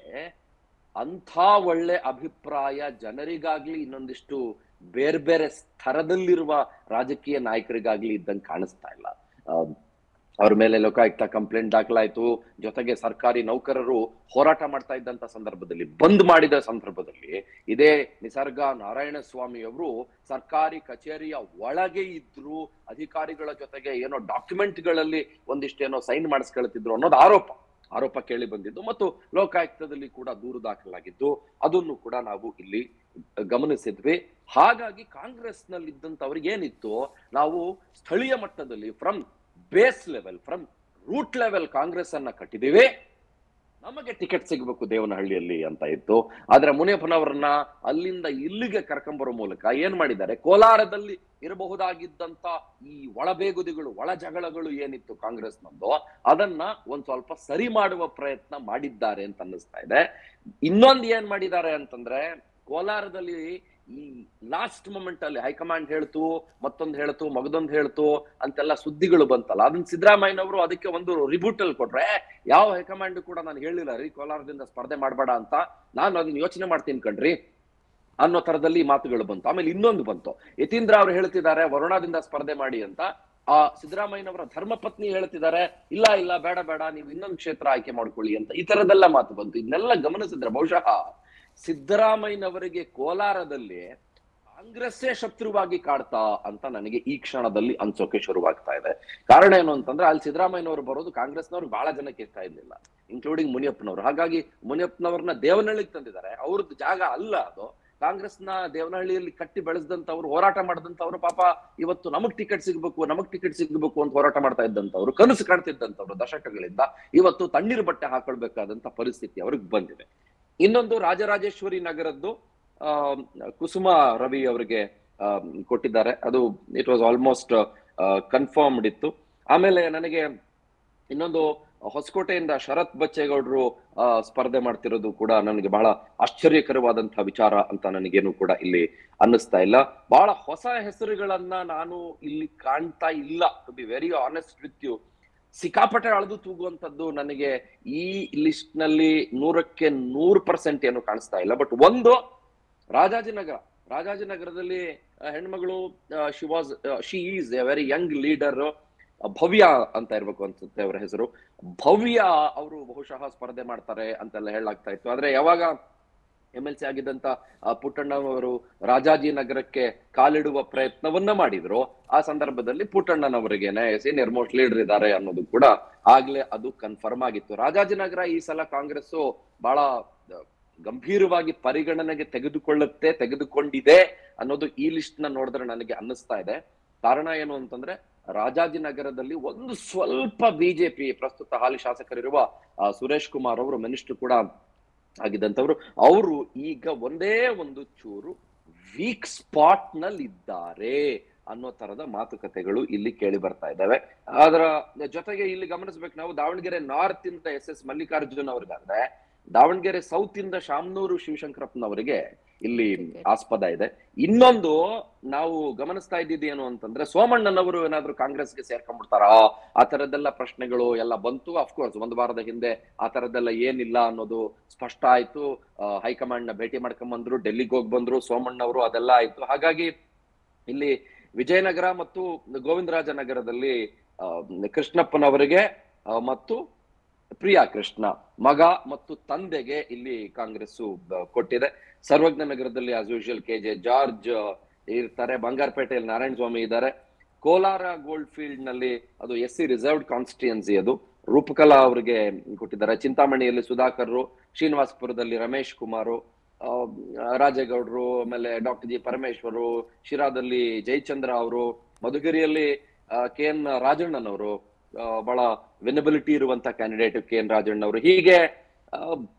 ಅಂಥ ಒಳ್ಳೆ ಅಭಿಪ್ರಾಯ ಜನರಿಗಾಗ್ಲಿ ಇನ್ನೊಂದಿಷ್ಟು ಬೇರೆ ಬೇರೆ ಸ್ತರದಲ್ಲಿರುವ ರಾಜಕೀಯ ನಾಯಕರಿಗಾಗ್ಲಿ ಇದ್ದಂಗೆ ಕಾಣಿಸ್ತಾ ಇಲ್ಲ ಆ, ಅವ್ರ ಮೇಲೆ ಲೋಕಾಯುಕ್ತ ಕಂಪ್ಲೇಂಟ್ ದಾಖಲಾಯ್ತು ಜೊತೆಗೆ ಸರ್ಕಾರಿ ನೌಕರರು ಹೋರಾಟ ಮಾಡ್ತಾ ಇದ್ದಂತ ಸಂದರ್ಭದಲ್ಲಿ ಬಂದ್ ಮಾಡಿದ ಸಂದರ್ಭದಲ್ಲಿ ಇದೇ ನಿಸರ್ಗ ನಾರಾಯಣ ಸ್ವಾಮಿ ಅವರು ಸರ್ಕಾರಿ ಕಚೇರಿಯ ಒಳಗೆ ಇದ್ರು ಅಧಿಕಾರಿಗಳ ಜೊತೆಗೆ ಏನೋ ಡಾಕ್ಯುಮೆಂಟ್ ಗಳಲ್ಲಿ ಒಂದಿಷ್ಟೇನೋ ಸೈನ್ ಮಾಡಿಸ್ಕೊಳ್ತಿದ್ರು ಅನ್ನೋದು ಆರೋಪ ಆರೋಪ ಕೇಳಿ ಬಂದಿದ್ದು ಮತ್ತು ಲೋಕಾಯುಕ್ತದಲ್ಲಿ ಕೂಡ ದೂರು ದಾಖಲಾಗಿದ್ದು ಅದನ್ನು ಕೂಡ ನಾವು ಇಲ್ಲಿ ಗಮನಿಸಿದ್ವಿ ಹಾಗಾಗಿ ಕಾಂಗ್ರೆಸ್ ನಲ್ಲಿ ಇದ್ದಂತವ್ರಿಗೆ ಏನಿತ್ತು ನಾವು ಸ್ಥಳೀಯ ಮಟ್ಟದಲ್ಲಿ from base level from root level Congress ಅನ್ನ ಕಟ್ಟಿದೀವಿ ನಮಗೆ ಟಿಕೆಟ್ ಸಿಗಬೇಕು ದೇವನಹಳ್ಳಿಯಲ್ಲಿ ಅಂತ ಇತ್ತು ಆದ್ರೆ ಮುನಿಯಪ್ಪನವರನ್ನ ಅಲ್ಲಿಂದ ಇಲ್ಲಿಗೆ ಕರ್ಕೊಂಬರೋ ಮೂಲಕ ಏನ್ ಮಾಡಿದ್ದಾರೆ ಕೋಲಾರದಲ್ಲಿ ಇರಬಹುದಾಗಿದ್ದಂತ ಈ ಒಳಬೇಗುದಿಗಳು ಒಳ ಜಗಳಗಳು ಏನಿತ್ತು ಕಾಂಗ್ರೆಸ್ನದ್ದು ಅದನ್ನ ಒಂದ್ ಸ್ವಲ್ಪ ಸರಿ ಮಾಡುವ ಪ್ರಯತ್ನ ಮಾಡಿದ್ದಾರೆ ಅಂತ ಅನ್ನಿಸ್ತಾ ಇದೆ ಇನ್ನೊಂದು ಏನ್ ಮಾಡಿದ್ದಾರೆ ಅಂತಂದ್ರೆ ಕೋಲಾರದಲ್ಲಿ ಈ ಲಾಸ್ಟ್ ಮೊಮೆಂಟ್ ಅಲ್ಲಿ ಹೈಕಮಾಂಡ್ ಹೇಳ್ತು ಮತ್ತೊಂದು ಹೇಳ್ತು ಮಗದೊಂದು ಹೇಳ್ತು ಅಂತೆಲ್ಲ ಸುದ್ದಿಗಳು ಬಂತಲ್ಲ ಅದನ್ನ ಸಿದ್ದರಾಮಯ್ಯನವರು ಅದಕ್ಕೆ ಒಂದು ರಿಬೂಟ್ ಅಲ್ಲಿ ಕೊಟ್ರೆ ಯಾವ ಹೈಕಮಾಂಡ್ ಕೂಡ ನಾನು ಹೇಳಿಲ್ಲ ರೀ ಕೋಲಾರದಿಂದ ಸ್ಪರ್ಧೆ ಮಾಡಬೇಡ ಅಂತ ನಾನು ಅದನ್ನ ಯೋಚನೆ ಮಾಡ್ತೀನಿ ಕಣ್ರಿ ಅನ್ನೋ ತರದಲ್ಲಿ ಈ ಮಾತುಗಳು ಬಂತು ಆಮೇಲೆ ಇನ್ನೊಂದು ಬಂತು ಯತೀಂದ್ರ ಅವರು ಹೇಳ್ತಿದ್ದಾರೆ ವರುಣಾದಿಂದ ಸ್ಪರ್ಧೆ ಮಾಡಿ ಅಂತ ಆ ಸಿದ್ದರಾಮಯ್ಯನವರ ಧರ್ಮಪತ್ನಿ ಹೇಳ್ತಿದ್ದಾರೆ ಇಲ್ಲ ಇಲ್ಲ ಬೇಡ ಬೇಡ ನೀವು ಇನ್ನೊಂದು ಕ್ಷೇತ್ರ ಆಯ್ಕೆ ಮಾಡ್ಕೊಳ್ಳಿ ಅಂತ ಈ ತರದೆಲ್ಲ ಮಾತು ಬಂತು ಇದನ್ನೆಲ್ಲ ಗಮನಿಸಿದ್ರೆ ಬಹುಶಃ ಸಿದ್ದರಾಮಯ್ಯನವರಿಗೆ ಕೋಲಾರದಲ್ಲಿ ಕಾಂಗ್ರೆಸ್ಸೇ ಶತ್ರುವಾಗಿ ಕಾಡ್ತಾ ಅಂತ ನನಗೆ ಈ ಕ್ಷಣದಲ್ಲಿ ಅನ್ಸೋಕೆ ಶುರುವಾಗ್ತಾ ಇದೆ ಕಾರಣ ಏನು ಅಂತಂದ್ರೆ ಅಲ್ಲಿ ಸಿದ್ದರಾಮಯ್ಯನವರು ಬರೋದು ಕಾಂಗ್ರೆಸ್ನವ್ರು ಬಹಳ ಜನಕ್ಕೆ ಇಷ್ಟ ಇರ್ಲಿಲ್ಲ ಇನ್ಕ್ಲೂಡಿಂಗ್ ಮುನಿಯಪ್ಪನವರು ಹಾಗಾಗಿ ಮುನಿಯಪ್ಪನವ್ರನ್ನ ದೇವನಹಳ್ಳಿಗೆ ತಂದಿದ್ದಾರೆ ಅವ್ರದ್ದು ಜಾಗ ಅಲ್ಲ ಅದು ಕಾಂಗ್ರೆಸ್ನ ದೇವನಹಳ್ಳಿಯಲ್ಲಿ ಕಟ್ಟಿ ಬೆಳೆಸಿದಂತವ್ರು ಹೋರಾಟ ಮಾಡಿದಂತವ್ರು ಪಾಪ ಇವತ್ತು ನಮಗ್ ಟಿಕೆಟ್ ಸಿಗ್ಬೇಕು ನಮಗ್ ಟಿಕೆಟ್ ಸಿಗ್ಬೇಕು ಅಂತ ಹೋರಾಟ ಮಾಡ್ತಾ ಇದ್ದಂತವ್ರು ಕನಸು ಕಾಣ್ತಿದ್ದಂತವ್ರು ದಶಕಗಳಿಂದ ಇವತ್ತು ತಣ್ಣೀರು ಬಟ್ಟೆ ಹಾಕೊಳ್ಬೇಕಾದಂತ ಪರಿಸ್ಥಿತಿ ಅವ್ರಿಗೆ ಬಂದಿದೆ ಇನ್ನೊಂದು ರಾಜರಾಜೇಶ್ವರಿ ನಗರದ್ದು ಆ, ಕುಸುಮ ರವಿ ಅವರಿಗೆ ಆ, ಕೊಟ್ಟಿದ್ದಾರೆ ಅದು ಇಟ್ ವಾಸ್ ಆಲ್ಮೋಸ್ಟ್ ಕನ್ಫರ್ಮ್ಡ್ ಇತ್ತು ಆಮೇಲೆ ನನಗೆ ಇನ್ನೊಂದು ಹೊಸಕೋಟೆಯಿಂದ ಶರತ್ ಬಚ್ಚೇಗೌಡರು ಆ, ಸ್ಪರ್ಧೆ ಮಾಡ್ತಿರೋದು ಕೂಡ ನನಗೆ ಬಹಳ ಆಶ್ಚರ್ಯಕರವಾದಂತಹ ವಿಚಾರ ಅಂತ ನನಗೇನು ಕೂಡ ಇಲ್ಲಿ ಅನ್ನಿಸ್ತಾ ಇಲ್ಲ ಬಹಳ ಹೊಸ ಹೆಸರುಗಳನ್ನ ನಾನು ಇಲ್ಲಿ ಕಾಣ್ತಾ ಇಲ್ಲ to be very honest with you ಸಿಕ್ಕಾಪಟ್ಟೆ ಅಳೆದು ತೂಗುವಂತದ್ದು ನನಗೆ ಈ ಲಿಸ್ಟ್ ನಲ್ಲಿ ನೂರಕ್ಕೆ ನೂರು ಪರ್ಸೆಂಟ್ ಏನು ಕಾಣಿಸ್ತಾ ಇಲ್ಲ ಬಟ್ ಒಂದು ರಾಜಾಜಿನಗರ ರಾಜಾಜಿನಗರದಲ್ಲಿ ಆ, ಹೆಣ್ಮಗಳು she was she is a very young leader Bhavya ಅಂತ ಇರ್ಬೇಕು ಅನ್ಸುತ್ತೆ ಅವರ ಹೆಸರು ಭವ್ಯ ಅವರು ಬಹುಶಃ ಸ್ಪರ್ಧೆ ಮಾಡ್ತಾರೆ ಅಂತೆಲ್ಲ ಹೇಳಲಾಗ್ತಾ ಇತ್ತು ಆದ್ರೆ ಯಾವಾಗ ಎಂ ಎಲ್ ಸಿ ಆಗಿದ್ದಂತ ಆ, ಪುಟ್ಟಣ್ಣನವರು ರಾಜಾಜಿನಗರಕ್ಕೆ ಕಾಲಿಡುವ ಪ್ರಯತ್ನವನ್ನ ಮಾಡಿದ್ರು ಆ ಸಂದರ್ಭದಲ್ಲಿ ಪುಟ್ಟಣ್ಣನವರಿಗೇನೆ ಸೀನಿಯರ್ ಮೋಸ್ಟ್ ಲೀಡರ್ ಇದ್ದಾರೆ ಅನ್ನೋದು ಕೂಡ ಆಗ್ಲೇ ಅದು ಕನ್ಫರ್ಮ್ ಆಗಿತ್ತು ರಾಜಾಜಿನಗರ ಈ ಸಲ ಕಾಂಗ್ರೆಸ್ ಬಹಳ ಆ, ಗಂಭೀರವಾಗಿ ಪರಿಗಣನೆಗೆ ತೆಗೆದುಕೊಳ್ಳುತ್ತೆ ತೆಗೆದುಕೊಂಡಿದೆ ಅನ್ನೋದು ಈ ಲಿಸ್ಟ್ ನ ನೋಡಿದ್ರೆ ನನಗೆ ಅನ್ನಿಸ್ತಾ ಇದೆ ಕಾರಣ ಏನು ಅಂತಂದ್ರೆ ರಾಜಾಜಿನಗರದಲ್ಲಿ ಒಂದು ಸ್ವಲ್ಪ ಬಿಜೆಪಿ ಪ್ರಸ್ತುತ ಹಾಲಿ ಶಾಸಕರಿರುವ ಆ, ಸುರೇಶ್ ಕುಮಾರ್ ಅವರು ಮಿನಿಸ್ಟರ್ ಕೂಡ ಆಗಿದ್ದಂಥವ್ರು ಅವರು ಈಗ ಒಂದೇ ಒಂದು ಚೂರು ವೀಕ್ ಸ್ಪಾಟ್ ನಲ್ಲಿ ಇದ್ದಾರೆ ಅನ್ನೋ ತರದ ಮಾತುಕತೆಗಳು ಇಲ್ಲಿ ಕೇಳಿ ಬರ್ತಾ ಇದ್ದಾವೆ ಅದರ ಜೊತೆಗೆ ಇಲ್ಲಿ ಗಮನಿಸ್ಬೇಕು ನಾವು ದಾವಣಗೆರೆ ನಾರ್ತ್ ಇಂದ ಎಸ್ ಎಸ್ ಮಲ್ಲಿಕಾರ್ಜುನ್ ಅವ್ರಿಗಾದ್ರೆ ದಾವಣಗೆರೆ ಸೌತ್ ಇಂದ ಶಾಮನೂರು ಶಿವಶಂಕರಪ್ಪನವರಿಗೆ ಇಲ್ಲಿ ಆಸ್ಪದ ಇದೆ ಇನ್ನೊಂದು ನಾವು ಗಮನಿಸ್ತಾ ಇದ್ದಿದ್ದು ಏನು ಅಂತಂದ್ರೆ ಸೋಮಣ್ಣನವರು ಏನಾದ್ರು ಕಾಂಗ್ರೆಸ್ಗೆ ಸೇರ್ಕೊಂಡ್ಬಿಡ್ತಾರಾ ಆ ತರದ್ದೆಲ್ಲ ಪ್ರಶ್ನೆಗಳು ಎಲ್ಲ ಬಂತು ಅಫ್ಕೋರ್ಸ್ ಒಂದು ವಾರದ ಹಿಂದೆ ಆ ತರದ್ದೆಲ್ಲ ಏನಿಲ್ಲ ಅನ್ನೋದು ಸ್ಪಷ್ಟ ಆಯ್ತು ಆ, ಹೈಕಮಾಂಡ್ ನ ಭೇಟಿ ಮಾಡ್ಕೊಂಡ್ ಡೆಲ್ಲಿಗೆ ಹೋಗಿ ಬಂದ್ರು ಸೋಮಣ್ಣವರು ಅದೆಲ್ಲ ಆಯ್ತು ಹಾಗಾಗಿ ಇಲ್ಲಿ ವಿಜಯನಗರ ಮತ್ತು ಗೋವಿಂದರಾಜನಗರದಲ್ಲಿ ಆ, ಕೃಷ್ಣಪ್ಪನವರಿಗೆ ಆ, ಮತ್ತು ಪ್ರಿಯಾ ಕೃಷ್ಣ ಮಗ ಮತ್ತು ತಂದೆಗೆ ಇಲ್ಲಿ ಕಾಂಗ್ರೆಸ್ ಕೊಟ್ಟಿದೆ ಸರ್ವಜ್ಞ ನಗರದಲ್ಲಿ as usual K J George ಇರ್ತಾರೆ ಬಂಗಾರಪೇಟೆಯಲ್ಲಿ ನಾರಾಯಣ ಸ್ವಾಮಿ ಇದ್ದಾರೆ ಕೋಲಾರ ಗೋಲ್ಡ್ ಫೀಲ್ಡ್ ನಲ್ಲಿ ಅದು ಎಸ್ ಸಿ ರಿಸರ್ವ್ಡ್ ಕಾನ್ಸ್ಟಿಟ್ಯೂನ್ಸಿ ಅದು ರೂಪಕಲಾ ಅವರಿಗೆ ಕೊಟ್ಟಿದ್ದಾರೆ ಚಿಂತಾಮಣಿಯಲ್ಲಿ ಸುಧಾಕರ್ ಶ್ರೀನಿವಾಸಪುರದಲ್ಲಿ ರಮೇಶ್ ಕುಮಾರು ಆ, ರಾಜೇಗೌಡರು ಆಮೇಲೆ ಡಾಕ್ಟರ್ ಜಿ ಪರಮೇಶ್ವರು ಶಿರಾದಲ್ಲಿ ಜಯಚಂದ್ರ ಅವರು ಮಧುಗಿರಿಯಲ್ಲಿ ಕೆ ಎನ್ ರಾಜಣ್ಣನವರು ಆ, ಬಹಳ ವಿನಬಿಲಿಟಿ ಇರುವಂತ ಕ್ಯಾಂಡಿಡೇಟ್ ಕೆ ಎನ್ ರಾಜಣ್ಣವರು ಹೀಗೆ ಆ,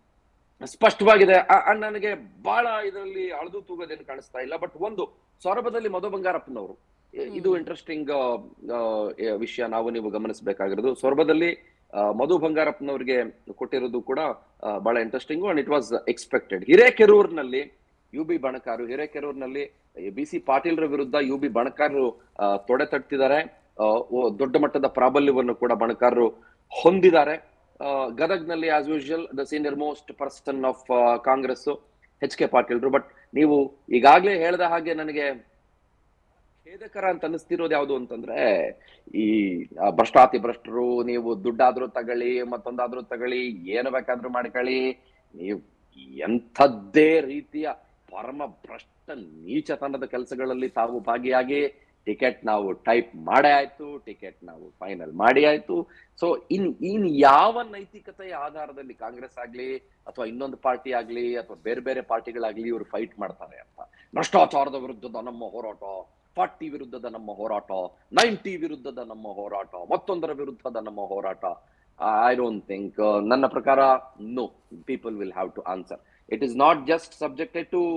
ಸ್ಪಷ್ಟವಾಗಿದೆ ಆ- ಆ ನನಗೆ ಬಹಳ ಇದರಲ್ಲಿ ಅಳದು ತೂಗೋದೇನು ಕಾಣಿಸ್ತಾ ಇಲ್ಲ ಬಟ್ ಒಂದು ಸೊರಬದಲ್ಲಿ ಮಧು ಬಂಗಾರಪ್ಪನವರು ಇ- ಇದು ಇಂಟ್ರೆಸ್ಟಿಂಗ್ ವಿಷಯ ನಾವು ನೀವು ಗಮನಿಸಬೇಕಾಗಿರೋದು ಸೊರಬದಲ್ಲಿ ಆ, ಮಧು ಬಂಗಾರಪ್ಪನವ್ರಿಗೆ ಕೊಟ್ಟಿರೋದು ಕೂಡ ಆ, ಬಹಳ interesting and it was expected ಹಿರೇಕೆರೂರ್ನಲ್ಲಿ ಯು ಬಿ ಬಣಕಾರು ಹಿರೇಕೆರೂರ್ನಲ್ಲಿ ಬಿ ಸಿ ಪಾಟೀಲ್ರ ವಿರುದ್ಧ ಯು ಬಿ ಬಣಕಾರರು ಆ, ತೊಡೆ ತಟ್ತಿದ್ದಾರೆ ಆ, ಓ- ದೊಡ್ಡ ಮಟ್ಟದ ಪ್ರಾಬಲ್ಯವನ್ನು ಕೂಡ ಬಣಕಾರರು ಹೊಂದಿದ್ದಾರೆ ಆ, ಗದಗ್ನಲ್ಲಿ as usual the senior most person of Congress H K ಪಾಟೀಲ್ರು ಬಟ್ ನೀವು ಈಗಾಗ್ಲೇ ಹೇಳ್ದ ಹಾಗೆ ನನಗೆ ಖೇದಕರ ಅಂತ ಅನಿಸ್ತಿರೋದು ಯಾವುದು ಅಂತಂದ್ರೆ ಈ ಆ, ಭ್ರಷ್ಟಾತಿ ಭ್ರಷ್ಟರು ನೀವು ದುಡ್ಡಾದ್ರೂ ತಗೊಳ್ಳಿ ಮತ್ತೊಂದಾದ್ರೂ ತಗೊಳ್ಳಿ ಏನು ಬೇಕಾದ್ರೂ ಮಾಡ್ಕೊಳ್ಳಿ ನೀವು ಎಂಥದ್ದೇ ರೀತಿಯ ಪರಮ ಭ್ರಷ್ಟ ನೀಚತನದ ಕೆಲಸಗಳಲ್ಲಿ ತಾವು ಭಾಗಿಯಾಗಿ ಟಿಕೆಟ್ ನಾವು ಟೈಪ್ ಮಾಡೇ ಆಯ್ತು ಟಿಕೆಟ್ ನಾವು ಫೈನಲ್ ಮಾಡಿ ಆಯ್ತು ಸೊ ಇನ್ ಇನ್ ಯಾವ ನೈತಿಕತೆಯ ಆಧಾರದಲ್ಲಿ ಕಾಂಗ್ರೆಸ್ ಆಗ್ಲಿ ಅಥವಾ ಇನ್ನೊಂದು ಪಾರ್ಟಿ ಆಗ್ಲಿ ಅಥವಾ ಬೇರೆ ಬೇರೆ ಪಾರ್ಟಿಗಳಾಗ್ಲಿ ಇವರು ಫೈಟ್ ಮಾಡ್ತಾರೆ ಅಂತ ಭ್ರಷ್ಟಾಚಾರದ ವಿರುದ್ಧದ ನಮ್ಮ ಹೋರಾಟ ಫಾರ್ಟಿ ವಿರುದ್ಧದ ನಮ್ಮ ಹೋರಾಟ ನೈಂಟಿ ವಿರುದ್ಧದ ನಮ್ಮ ಹೋರಾಟ ಮತ್ತೊಂದರ ವಿರುದ್ಧದ ನಮ್ಮ ಹೋರಾಟ ಐ ಡೋಂಟ್ ಥಿಂಕ್ ನನ್ನ ಪ್ರಕಾರ no people will have to answer it is not just subjected to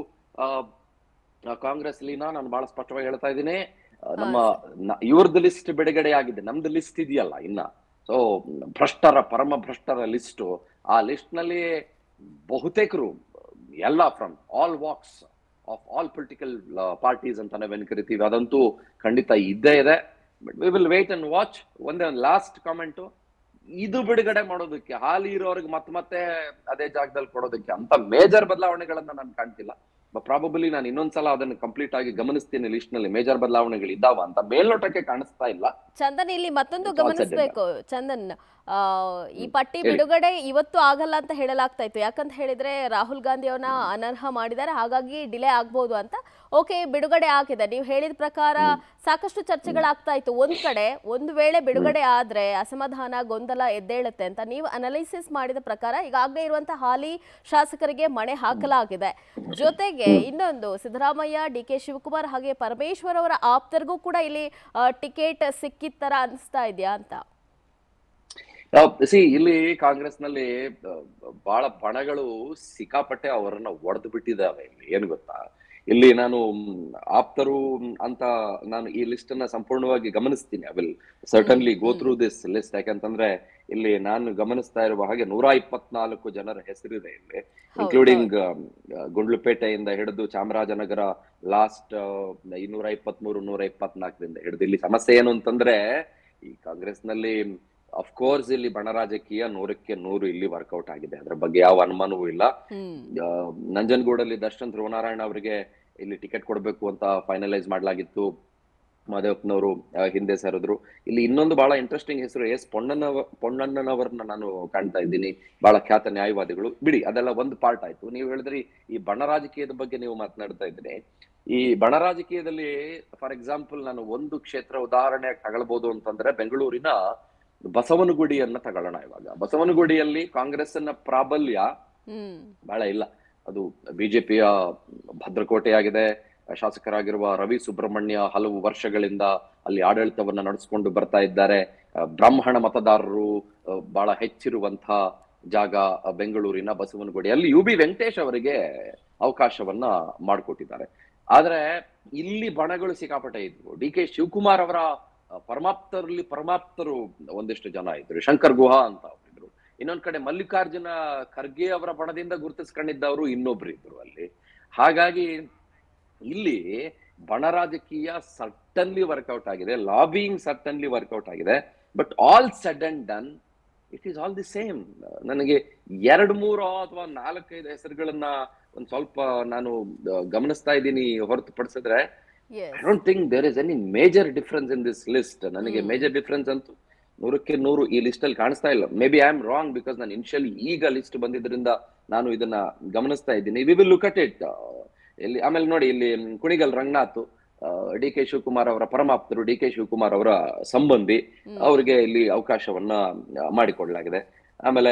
Congress ಲೀನಾ ನಾನು ಬಹಳ ಸ್ಪಷ್ಟವಾಗಿ ಹೇಳ್ತಾ ಇದ್ದೀನಿ ಆ, ನಮ್ಮ ನ- ಇವ್ರದ್ದು ಲಿಸ್ಟ್ ಬಿಡುಗಡೆ ಆಗಿದೆ ನಮ್ದು ಲಿಸ್ಟ್ ಇದೆಯಲ್ಲ ಇನ್ನ ಸೊ ಭ್ರಷ್ಟರ ಪರಮ ಭ್ರಷ್ಟರ ಲಿಸ್ಟ್ ಆ ಲಿಸ್ಟ್ ನಲ್ಲಿ ಬಹುತೇಕರು ಎಲ್ಲ from all walks of all political parties ಅಂತ ನಾವೇನ್ ಕರಿತೀವಿ ಅದಂತೂ ಖಂಡಿತ ಇದ್ದೇ ಇದೆ but we will wait and watch ಒಂದೇ ಒಂದು ಲಾಸ್ಟ್ ಕಾಮೆಂಟು ಇದು ಬಿಡುಗಡೆ ಮಾಡೋದಕ್ಕೆ ಹಾಲಿ ಇರೋರಿಗೆ ಮತ್ತೆ ಮತ್ತೆ ಅದೇ ಜಾಗದಲ್ಲಿ ಕೊಡೋದಕ್ಕೆ ಅಂತ ಮೇಜರ್ ಬದಲಾವಣೆಗಳನ್ನ ನಾನು ಕಾಣ್ತಿಲ್ಲ ಪ್ರಾಬಬಲಿ ನಾನು ಇನ್ನೊಂದ್ಸಲ ಅದನ್ನು ಕಂಪ್ಲೀಟ್ ಆಗಿ ಗಮನಿಸ್ತೀನಿ ಲಿಸ್ಟ್ ನಲ್ಲಿ ಮೇಜರ್ ಬದಲಾವಣೆಗಳು ಇದ್ದಾವ ಅಂತ ಮೇಲ್ನೋಟಕ್ಕೆ ಕಾಣಿಸ್ತಾ ಇಲ್ಲ ಚಂದನ್ ಇಲ್ಲಿ ಮತ್ತೊಂದು It's all said and ಗಮನಿಸಬೇಕು ಚಂದನ್ ಆ, ಈ ಪಟ್ಟಿ ಹೇಳಿ. ಬಿಡುಗಡೆ ಇವತ್ತು ಆಗಲ್ಲ ಅಂತ ಹೇಳಲಾಗ್ತಾ ಇತ್ತು ಯಾಕಂತ ಹೇಳಿದ್ರೆ ರಾಹುಲ್ ಗಾಂಧಿ ಅವರನ್ನ ಅನರ್ಹ ಮಾಡಿದ್ದಾರೆ ಹಾಗಾಗಿ ಡಿಲೇ ಆಗ್ಬೋದು ಅಂತ ಓಕೆ ಬಿಡುಗಡೆ ಆಗಿದೆ ನೀವು ಹೇಳಿದ ಪ್ರಕಾರ ಸಾಕಷ್ಟು ಚರ್ಚೆಗಳಾಗ್ತಾ ಇತ್ತು ಒಂದ್ ಕಡೆ ಒಂದು ವೇಳೆ ಬಿಡುಗಡೆ ಆದ್ರೆ ಅಸಮಾಧಾನ ಗೊಂದಲ ಎದ್ದೇಳುತ್ತೆ ಅಂತ ನೀವು ಅನಲೈಸಿಸ್ ಮಾಡಿದ ಪ್ರಕಾರ ಈಗಾಗಲೇ ಇರುವಂತಹ ಹಾಲಿ ಶಾಸಕರಿಗೆ ಮಣೆ ಹಾಕಲಾಗಿದೆ ಜೊತೆಗೆ ಇನ್ನೊಂದು ಸಿದ್ದರಾಮಯ್ಯ ಡಿ ಕೆ ಶಿವಕುಮಾರ್ ಹಾಗೆ ಪರಮೇಶ್ವರ್ ಅವರ ಆಪ್ತರಿಗೂ ಕೂಡ ಇಲ್ಲಿ ಟಿಕೆಟ್ ಸಿಕ್ಕಿದ ತರ ಅನಿಸ್ತಾ ಇದೆಯಾ ಅಂತ ಸಿ ಇಲ್ಲಿ ಕಾಂಗ್ರೆಸ್ ನಲ್ಲಿ ಬಹಳ ಬಣಗಳು ಸಿಕ್ಕಾಪಟ್ಟೆ ಅವರನ್ನ ಒಡೆದು ಬಿಟ್ಟಿದ್ದಾವೆ ಇಲ್ಲಿ ಏನು ಗೊತ್ತಾ ಇಲ್ಲಿ ನಾನು ಮ್, ಆಪ್ತರು ಮ್, ಅಂತ ನಾನು ಈ ಲಿಸ್ಟ್ ಅನ್ನ ಸಂಪೂರ್ಣವಾಗಿ ಗಮನಿಸ್ತೀನಿ I will certainly go through this list ಯಾಕಂತಂದ್ರೆ ಇಲ್ಲಿ ನಾನು ಗಮನಿಸ್ತಾ ಇರುವ ಹಾಗೆ ನೂರ ಇಪ್ಪತ್ನಾಲ್ಕು ಜನರ ಹೆಸರಿದೆ ಇಲ್ಲಿ ಇನ್ಕ್ಲೂಡಿಂಗ್ ಗುಂಡ್ಲುಪೇಟೆಯಿಂದ ಹಿಡಿದು ಚಾಮರಾಜನಗರ ಲಾಸ್ಟ್ ಇನ್ನೂರ ಇಪ್ಪತ್ಮೂರು ನೂರ ಇಪ್ಪತ್ನಾಲ್ಕರಿಂದ ಹಿಡಿದು ಇಲ್ಲಿ ಸಮಸ್ಯೆ ಏನು ಅಂತಂದ್ರೆ ಈ ಕಾಂಗ್ರೆಸ್ ನಲ್ಲಿ ಅಫ್ಕೋರ್ಸ್ ಇಲ್ಲಿ ಬಣ ರಾಜಕೀಯ ನೂರಕ್ಕೆ ನೂರು ಇಲ್ಲಿ ವರ್ಕೌಟ್ ಆಗಿದೆ ಅದ್ರ ಬಗ್ಗೆ ಯಾವ ಅನುಮಾನವೂ ಇಲ್ಲ ಹ್ಮ್ ಆ, ನಂಜನಗೂಡಲ್ಲಿ ದರ್ಶನ್ ಧ್ರುವನಾರಾಯಣ ಅವರಿಗೆ ಇಲ್ಲಿ ಟಿಕೆಟ್ ಕೊಡಬೇಕು ಅಂತ ಫೈನಲೈಸ್ ಮಾಡಲಾಗಿತ್ತು ಮಾದೇವಪ್ಪನವರು ಆ, ಹಿಂದೆ ಸರಿದ್ರು ಇಲ್ಲಿ ಇನ್ನೊಂದು ಬಹಳ ಇಂಟ್ರೆಸ್ಟಿಂಗ್ ಹೆಸರು ಎಸ್ ಪೊಣ್ಣನವ ಪೊಣ್ಣಣ್ಣನವರನ್ನ ನಾನು ಕಾಣ್ತಾ ಇದ್ದೀನಿ ಬಹಳ ಖ್ಯಾತ ನ್ಯಾಯವಾದಿಗಳು ಬಿಡಿ ಅದೆಲ್ಲ ಒಂದು ಪಾರ್ಟ್ ಆಯ್ತು ನೀವು ಹೇಳಿದ್ರಿ ಈ ಬಣ ರಾಜಕೀಯದ ಬಗ್ಗೆ ನೀವು ಮಾತನಾಡ್ತಾ ಇದ್ರಿ ಈ ಬಣ ರಾಜಕೀಯದಲ್ಲಿ ಫಾರ್ ಎಕ್ಸಾಂಪಲ್ ನಾನು ಒಂದು ಕ್ಷೇತ್ರ ಉದಾಹರಣೆ ತಗೊಳ್ಬಹುದು ಅಂತಂದ್ರೆ ಬೆಂಗಳೂರಿನ ಬಸವನಗುಡಿಯನ್ನ ತಗೊಳ್ಳೋಣ ಇವಾಗ ಬಸವನಗುಡಿಯಲ್ಲಿ ಕಾಂಗ್ರೆಸ್ನ ಪ್ರಾಬಲ್ಯ ಹ್ಮ್ ಬಹಳ ಇಲ್ಲ ಅದು ಬಿಜೆಪಿಯ ಭದ್ರಕೋಟೆಯಾಗಿದೆ ಶಾಸಕರಾಗಿರುವ ರವಿ ಸುಬ್ರಹ್ಮಣ್ಯ ಹಲವು ವರ್ಷಗಳಿಂದ ಅಲ್ಲಿ ಆಡಳಿತವನ್ನ ನಡೆಸಿಕೊಂಡು ಬರ್ತಾ ಇದ್ದಾರೆ ಆ, ಬ್ರಾಹ್ಮಣ ಮತದಾರರು ಆ, ಬಹಳ ಹೆಚ್ಚಿರುವಂತಹ ಜಾಗ ಆ, ಬೆಂಗಳೂರಿನ ಬಸವನಗುಡಿ ಅಲ್ಲಿ ಯು ಬಿ ವೆಂಕಟೇಶ್ ಅವರಿಗೆ ಅವಕಾಶವನ್ನ ಮಾಡಿಕೊಟ್ಟಿದ್ದಾರೆ ಆದ್ರೆ ಇಲ್ಲಿ ಬಣಗಳು ಸಿಕ್ಕಾಪಟ್ಟೆ ಇದ್ವು ಡಿ ಕೆ ಶಿವಕುಮಾರ್ ಅವರ ಆ, ಪರಮಾಪ್ತರಲ್ಲಿ ಪರಮಾಪ್ತರು ಒಂದಿಷ್ಟು ಜನ ಇದ್ರು ಶಂಕರ್ ಗುಹಾ ಅಂತ ಅವ್ರಿದ್ರು ಇನ್ನೊಂದ್ ಕಡೆ ಮಲ್ಲಿಕಾರ್ಜುನ ಖರ್ಗೆ ಅವರ ಬಣದಿಂದ ಗುರುತಿಸ್ಕೊಂಡಿದ್ದವರು ಇನ್ನೊಬ್ರು ಇದ್ರು ಅಲ್ಲಿ ಹಾಗಾಗಿ ಇಲ್ಲಿ ಬಣ ರಾಜಕೀಯ ಸಟನ್ಲಿ ವರ್ಕೌಟ್ ಆಗಿದೆ ಲಾಬಿಯಿಂಗ್ ಸಟನ್ಲಿ ವರ್ಕೌಟ್ ಆಗಿದೆ but all said and done it is all the same ನನಗೆ ಎರಡು ಮೂರು ಅಥವಾ ನಾಲ್ಕೈದು ಹೆಸರುಗಳನ್ನ ಒಂದ್ ಸ್ವಲ್ಪ ನಾನು ಆ, ಗಮನಿಸ್ತಾ ಇದ್ದೀನಿ ಹೊರತುಪಡಿಸಿದ್ರೆ yes I don't think there is any major difference in this list ನನಗೆ ಮೇಜರ್ ಡಿಫ್ರೆನ್ಸ್ ಅಂತೂ ನೂರಕ್ಕೆ ನೂರು ಈ ಲಿಸ್ಟ್ ಅಲ್ಲಿ ಕಾಣಿಸ್ತಾ ಇಲ್ಲ maybe I am wrong because ನಾನು ಇನಿಷಿಯಲಿ ಈಗ ಲಿಸ್ಟ್ ಬಂದಿದ್ರಿಂದ ನಾನು ಇದನ್ನ ಗಮನಿಸ್ತಾ ಇದ್ದೀನಿ we will look at it ಇಲ್ಲಿ ಆಮೇಲೆ ನೋಡಿ ಇಲ್ಲಿ ಕುಣಿಗಲ್ ರಂಗನಾಥ್ ಡಿ ಕೆ ಶಿವಕುಮಾರ್ ಅವರ ಪರಮಾಪ್ತರು ಡಿ ಕೆ ಶಿವಕುಮಾರ್ ಅವರ ಸಂಬಂಧಿ ಅವರಿಗೆ ಇಲ್ಲಿ ಅವಕಾಶವನ್ನ ಆ, ಮಾಡಿಕೊಡ್ಲಾಗಿದೆ ಆಮೇಲೆ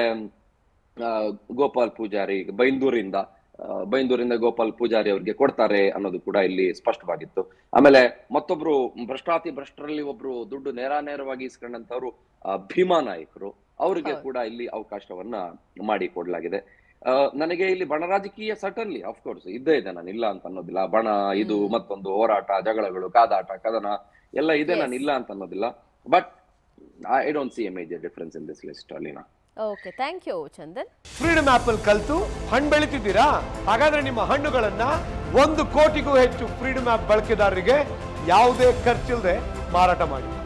ಆ, ಗೋಪಾಲ್ ಪೂಜಾರಿ ಬೈಂದೂರಿಂದ ಆ, ಬೈಂದೂರಿಂದ ಗೋಪಾಲ್ ಪೂಜಾರಿ ಅವರಿಗೆ ಕೊಡ್ತಾರೆ ಅನ್ನೋದು ಕೂಡ ಇಲ್ಲಿ ಸ್ಪಷ್ಟವಾಗಿತ್ತು ಆಮೇಲೆ ಮತ್ತೊಬ್ರು ಭ್ರಷ್ಟಾತಿ ಭ್ರಷ್ಟರಲ್ಲಿ ಒಬ್ರು ದುಡ್ಡು ನೇರ ನೇರವಾಗಿ ಇಸ್ಕೊಂಡಂತವ್ರು ಆ, ಭೀಮಾ ನಾಯಕರು ಅವರಿಗೆ ಹೌದು. ಕೂಡ ಇಲ್ಲಿ ಅವಕಾಶವನ್ನ ಮಾಡಿ ಕೊಡ್ಲಾಗಿದೆ ಆ, ನನಗೆ ಇಲ್ಲಿ ಬಣ ರಾಜಕೀಯ ಸಟನ್ಲಿ ಕೋರ್ಸ್ ಇದ್ದೇ ಇದೆ ನಾನು ಇಲ್ಲ ಅಂತ ಅನ್ನೋದಿಲ್ಲ ಬಣ ಇದು ಹ್ಮ್. ಮತ್ತೊಂದು ಹೋರಾಟ ಜಗಳಗಳು ಕಾದಾಟ ಕದನ ಎಲ್ಲ ಇದೆ Yes. ನಾನು ಇಲ್ಲ ಅಂತ ಅನ್ನೋದಿಲ್ಲ but I don't see a major difference in this list ಅಲ್ಲಿನ okay thank you Chandan freedom app ಅಲ್ಲಿ ಕಲ್ತು ಹಣ್ಣು ಬೆಳಿತಿದ್ದೀರಾ ಹಾಗಾದ್ರೆ ನಿಮ್ಮ ಹಣ್ಣುಗಳನ್ನ ಒಂದು ಕೋಟಿಗೂ ಹೆಚ್ಚು ಫ್ರೀಡಮ್ ಆಪ್ ಬಳಕೆದಾರರಿಗೆ ಯಾವುದೇ ಖರ್ಚಿಲ್ಲದೆ ಮಾರಾಟ ಮಾಡಿ